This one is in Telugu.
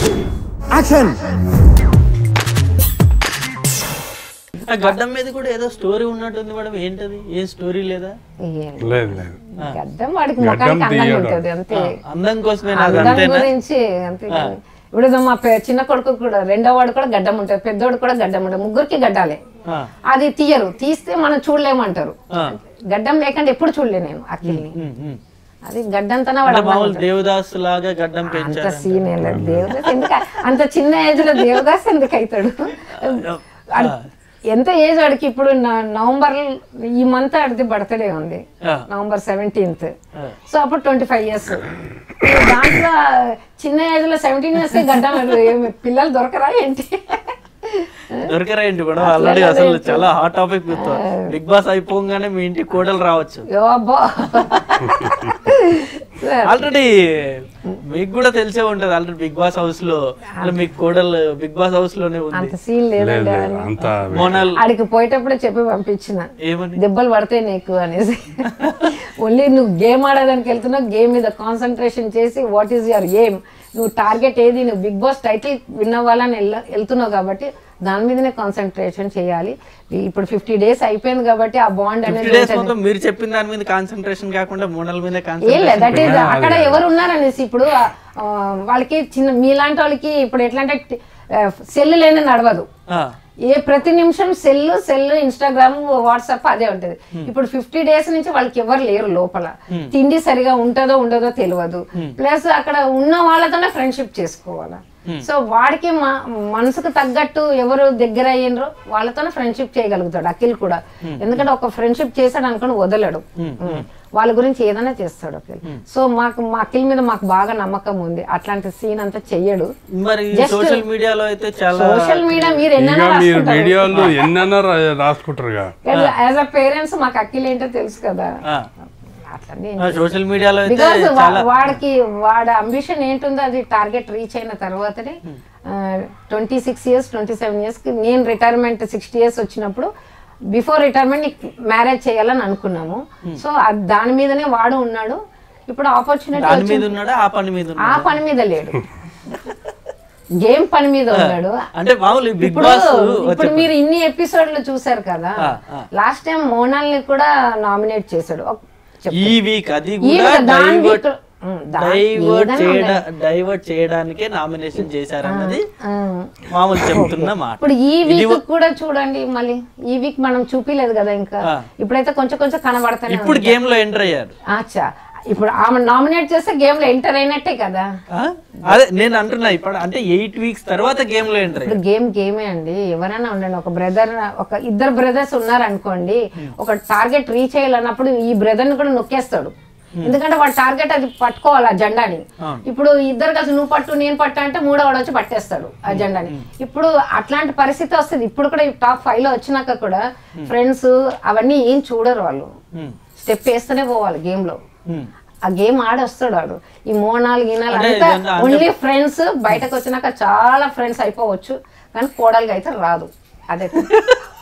యాక్షన్ ఆ గడ్డం మీద కూడా ఏదో స్టోరీ ఉన్నట్టుంది మేడం ఏంటది ఏం స్టోరీ లేదా ఏం లేదు లేదు గడ్డం వాడికి గడ్డం ముఖానికి అందంగా తీయడం. ఉంటుంది అంతే అందం కోసమే అది అందం అంతేనా గురించి అంతే కానీ. ఇప్పుడు ఇదో మా పె- చిన్న కొడుకు కూడా రెండో వాడు కూడా గడ్డం ఉంటుంది పెద్దోడు కూడా గడ్డం ఉంటుంది ముగ్గురికి గడ్డాలే ఆ, అది తీయరు తీస్తే మనం చూడలేమంటారు ఆ. గడ్డం లేకుండా ఎప్పుడు చూడలే నేను అఖిల్ని ఉమ్, ఉమ్. అది గడ్డంతోనే అంటే వాడు మామూలు దేవదాస్ లాగా గడ్డం అంత పెంచారు సీన్ ఏం లేదు దేవదాస్ ఎందుకు అంత చిన్న ఏజ్ లో దేవదాస్ ఎందుకు అవుతాడు అడ్- ఎంత ఏజ్ వాడికి ఇప్పుడు న- నవంబర్ ఈ మంత్ ఆడిది బర్త్డే ఉంది ఆ. నవంబర్ సెవెంటీన్త్ ఆ. సో అప్పుడు ట్వంటీ ఫైవ్ ఇయర్స్ దాంట్లో చిన్న ఏజ్ లో సెవెంటీన్ ఇయర్స్ గడ్డం ఏమి పిల్లలు దొరకరా ఏంటి దొరకరా ఏంటి మేడం ఆల్రెడీ అసలు చాలా హాట్ టాపిక్ బిగ్ బాస్ అయిపోగానే మీ ఇంటికి కోడలు రావచ్చు యో అబ్బో ఆల్రెడీ మీకు కూడా తెలిసే ఉంటది ఆల్రెడీ బిగ్ బాస్ హౌస్ లో అలా మీకు కోడలు బిగ్ బాస్ హౌస్ లోనే ఉంది అంత సీన్ లేదు లేదండి లేదు అవన్నీ. అంత మోనల్ ఆడికి పోయేటప్పుడే చెప్పి పంపించిన ఏమని దెబ్బలు పడతాయి నీకు అనేసి ఓన్లీ నువ్వు గేమ్ ఆడేదానికి వెళ్తున్నావు గేమ్ మీద కాన్సన్ట్రేషన్ చేసి వాట్ ఈస్ యువర్ గేమ్ నువ్వు టార్గెట్ ఏది నువ్వు బిగ్ బాస్ టైటిల్ విన్ అవ్వాలని వెళ్ళ- వెళ్తున్నావు కాబట్టి దాని మీదనే కాన్సన్ట్రేషన్ చేయాలి ఇప్పుడు ఫిఫ్టీ డేస్ అయిపోయింది కాబట్టి ఆ బాండ్ ఫిఫ్టీ అనేది డేస్ మొత్తం మీరు చెప్పిన దాని మీద కాన్సన్ట్రేషన్ కాకుండా మోనల్ మీద ఏం లేదు దట్ ఈస్ కాన్సన్ట్రేషన్ అక్కడ ఎవరు ఉన్నారనేసి ఇప్పుడు ఆ, వాళ్ళకి చిన్న మీలాంటి వాళ్ళకి ఇప్పుడు ఎట్లా అంటే సెల్ లేని నడవదు ఏ ప్రతి నిమిషం సెల్ సెల్ ఇన్స్టాగ్రామ్ వాట్సాప్ అదే ఉంటది ఇప్పుడు ఫిఫ్టీ డేస్ నుంచి వాళ్ళకి ఎవరు లేరు లోపల తిండి సరిగా ఉంటుందో ఉండదో తెలియదు ప్లస్ అక్కడ ఉన్న వాళ్ళతోనే ఫ్రెండ్షిప్ చేసుకోవాలా సో వాడికి మా- మనసుకు తగ్గట్టు ఎవరు దగ్గర అయ్యిండ్రో వాళ్ళతోనే ఫ్రెండ్షిప్ చేయగలుగుతాడు అఖిల్ కూడా ఎందుకంటే ఒక ఫ్రెండ్షిప్ చేశాడు అనుకుని వదలడు ఉమ్. వాళ్ళ గురించి ఏదైనా చేస్తాడు అఖిల్ సో మాకు మా అఖిల్ మీద మాకు బాగా నమ్మకం ఉంది అట్లాంటి సీన్ అంతా చెయ్యడు మరి Just- సోషల్ మీడియాలో అయితే చాలా సోషల్ మీడియా మీరు ఇక ఎన్నైనా మీరు రాసుకుంటారు వీడియోలు ఎన్నైనా రా- రాసుకుంటారుగా యాజ్ అ పేరెంట్స్ మాకు అఖిల్ ఏంటో తెలుసు కదా ఆ, అట్లనే ఆ, సోషల్ మీడియాలో అయితే బికాస్ చాలా వాడికి వాడి అంబిషన్ ఏంటుందో అది టార్గెట్ రీచ్ అయిన తర్వాతనే twenty six years twenty seven ఇయర్స్కి నేను రిటైర్మెంట్ సిక్స్టీ ఇయర్స్ వచ్చినప్పుడు బిఫోర్ రిటైర్మెంట్ నీకు మ్యారేజ్ చేయాలని అనుకున్నాము సో దాని మీదనే వాడు ఉన్నాడు ఇప్పుడు ఆపర్చునిటీ దాని మీద ఉన్నాడా ఆ పని మీద ఆ ఉన్నాడా పని మీద లేడు గేమ్ పని మీద ఉన్నాడు అంటే మామూలు బిగ్ ఇప్పుడు బాస్ ఇప్పుడు మీరు ఇన్ని ఎపిసోడ్లు చూసారు కదా ఆ, ఆ. లాస్ట్ టైం మోనాల్ ని కూడా నామినేట్ చేశాడు ఒక- చెప్పు. ఈ వీక్ అది ఈ కూడా దాని డైవర్ట్ వీక్- ఉమ్, దా- డైవర్ట్ ఏదైనా చేయడా డైవర్ట్ చేయడానికే నామినేషన్ చేశారన్నది ఆ. మామూలు చెప్తున్న మాట ఇప్పుడు ఈ వీక్ కూడా చూడండి మళ్ళీ ఈ వీక్ మనం చూపిలేదు కదా ఇంకా ఆ. ఇప్పుడైతే కొంచెం కొంచెం కనబడతానే ఇప్పుడు గేమ్ లో ఎంటర్ అయ్యారు అచ్చా ఇప్పుడు ఆమె నామినేట్ చేస్తే గేమ్ లో ఎంటర్ అయినట్టే కదా ఆ? అదే నేను అంటున్నా ఇప్పుడు అంటే ఎయిట్ వీక్స్ తర్వాత గేమ్ లో ఎంటర్ ఇప్పుడు అయ్యారు గేమ్ గేమే అండి ఎవరైనా ఉండండి ఒక బ్రదర్ ఒక ఇద్దరు బ్రదర్స్ ఉన్నారు అనుకోండి ఒక టార్గెట్ రీచ్ అయ్యాలన్నప్పుడు ఈ బ్రదర్ ని కూడా నొక్కేస్తాడు ఎందుకంటే వాడు టార్గెట్ అది పట్టుకోవాలి ఆ జెండాని అవును. ఇప్పుడు ఇద్దరు కలిసి నువ్వు పట్టు నేను పట్టు అంటే మూడోవాడు వచ్చి పట్టేస్తాడు ఆ జెండాని ఇప్పుడు అట్లాంటి పరిస్థితి వస్తుంది ఇప్పుడు కూడా ఈ టాప్ ఫైవ్ లో వచ్చినాక కూడా ఫ్రెండ్స్ అవన్నీ ఏం చూడరు వాళ్ళు ఉమ్, స్టెప్ వేస్తూనే పోవాలి గేమ్ లో ఉమ్. ఆ గేమ్ ఆడొస్తాడు వాడు ఈ మోనాలు గీనాలు అంటే అంతా ఇదంతా అంటే- ఓన్లీ ఫ్రెండ్స్ బయటకు వచ్చినాక చాలా ఫ్రెండ్స్ అయిపోవచ్చు కానీ కోడలుగా అయితే రాదు అదే